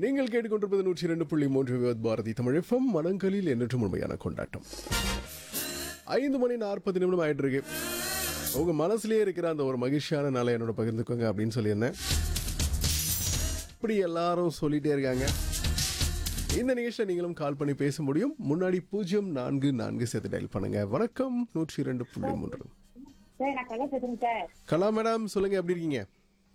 நீங்கள் கேட்டுக்கொண்டிருப்பது நூற்றி இரண்டு புள்ளி மூன்று விவத் பாரதி தமிழ் எஃப்எம் மனங்களில் என்றும் உண்மையான கொண்டாட்டம் ஐந்து மணி நாற்பது நிமிடம் ஆயிட்டு இருக்கு உங்க மனசுலயே இருக்கிற அந்த ஒரு மகிழ்ச்சியான நாளை என்னோட பகிர்ந்துக்கோங்க அப்படின்னு சொல்லியிருந்தேன் இப்படி எல்லாரும் சொல்லிட்டே இருக்காங்க இந்த நிகழ்ச்சியை நீங்களும் கால் பண்ணி பேச முடியும் முன்னாடி பூஜ்ஜியம் நான்கு நான்கு சேர்த்து டயல் பண்ணுங்க வணக்கம் நூற்றி இரண்டு புள்ளி மூன்று சார் நான் கலை பேசுறேன் சார் கலா மேடம் சொல்லுங்க எப்படி இருக்கீங்க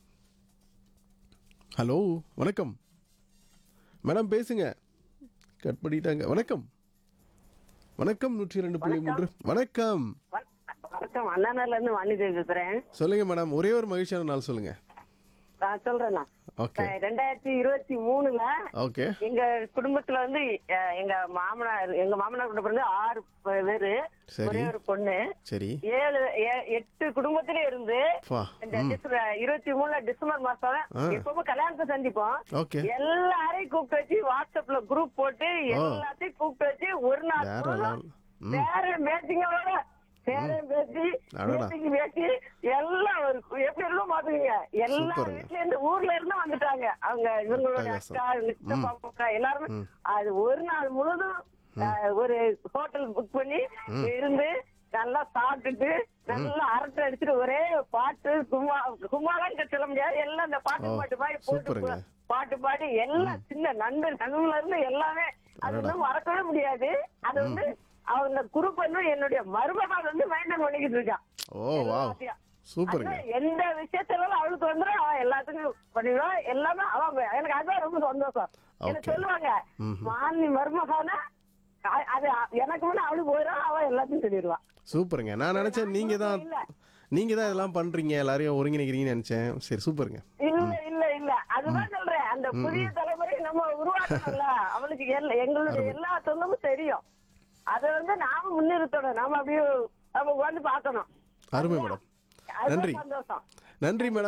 ஹலோ வணக்கம் மேடம் பேசுங்க கட் பண்ணிட்டாங்க வணக்கம் வணக்கம் நூற்றி ரெண்டு புள்ளி மூன்று வணக்கம் வணக்கம் அண்ணாநகர்ல இருந்து வாணிதேவி பேசுறேன் சொல்லுங்க மேடம் ஒரே ஒரு மகிழ்ச்சியான நாள் சொல்லுங்க நான் சொல்றேன் நான் ஓகே ரெண்டாயிரத்தி இருபத்தி மூணுல ஓகே எங்க குடும்பத்துல வந்து அஹ், எங்க மாமனார் எங்க மாமனார் குடும்பம் வந்து ஆறு பேரு சரி. ஒரே ஒரு பொண்ணு சரி ஏழு ஏ- எட்டு குடும்பத்திலே இருந்து பா இந்த டிசம்பர் இருபத்தி மூணுல டிசம்பர் மாசம் ஆ. எப்பவும் கல்யாணத்தை சந்திப்போம் ஓகே எல்லாரையும் கூப்பிட்டு வச்சு வாட்ஸ்அப்ல குரூப் போட்டு எல்லாத்தையும் கூப்பிட்டு வச்சு ஒரு நாள் வேற full-ஆ level. ம். வேற மேட்சிங்களோட பேரன் பேசி அடடா. பேசிக்கு பேசி எல்லாம் ஒரு எப்படி எல்லாம் பாத்துக்கீங்க எல்லா சூப்பருங்க. வீட்ல இருந்து ஊர்ல இருந்து வந்துட்டாங்க அவங்க இவங்களோட அட்டகாசம். அக்கா இவங்க சித்தப்பா அக்கா எல்லாருமே அது ஒரு நாள் முழுதும் அஹ், ஒரு ஹோட்டல் புக் பண்ணி இருந்து நல்லா சாப்பிட்டுட்டு நல்லா அரட்டை அடிச்சுட்டு ஒரே பாட்டு கும்மா கும்மாலாம் சொல்ல முடியாது எல்லாம் இந்த பாட்டு ஓ, பாட்டு மாதிரி சூப்பருங்க. போட்டு பாட்டு பாடி எல்லாம் சின்ன நண்பர் நண்பர்ல இருந்து எல்லாமே அது வந்து மறக்கவே முடியாது அது வந்து அவங்க குரூப் வந்து என்னுடைய மருமகள் வந்து மெயின்டைன் பண்ணிக்கிட்டு இருக்கான் ஓ வா சூப்பருங்க அதான் எந்த விஷயத்துல அவளுக்கு வந்து அவன் எல்லாத்துக்கும் பண்ணிடுவா எல்லாமே அவன் எனக்கு அதுதான் ரொம்ப சந்தோஷம் எனக்கு Okay. சொல்லுவாங்க மாலி மருமகானா அ- அது எனக்கு முன்ன அவளுக்கு போயிடும் அவன் எல்லாத்தையும் சொல்லிடுவான் சூப்பருங்க நான் நினைச்சேன் நீங்க தான் இல்ல. நீங்க தான் இதெல்லாம் பண்றீங்க எல்லாரையும் ஒருங்கிணைக்கிறீங்கன்னு நினைச்சேன் சரி சூப்பருங்க இல்ல இல்ல இல்ல அதுதான் சொல்றேன் அந்த புதிய தலைமுறை நம்ம உருவாக்கணும்ல அவளுக்கு எல்லா- எங்களுடைய எல்லா சொந்தமும் தெரியும் அத வந்து நாம முன்னிறுத்தணும் நாம அப்படியே நம்ம வந்து பாக்கணும் அருமை மேடம் அதுதான் நன்றி சந்தோஷம் நன்றி மேடம்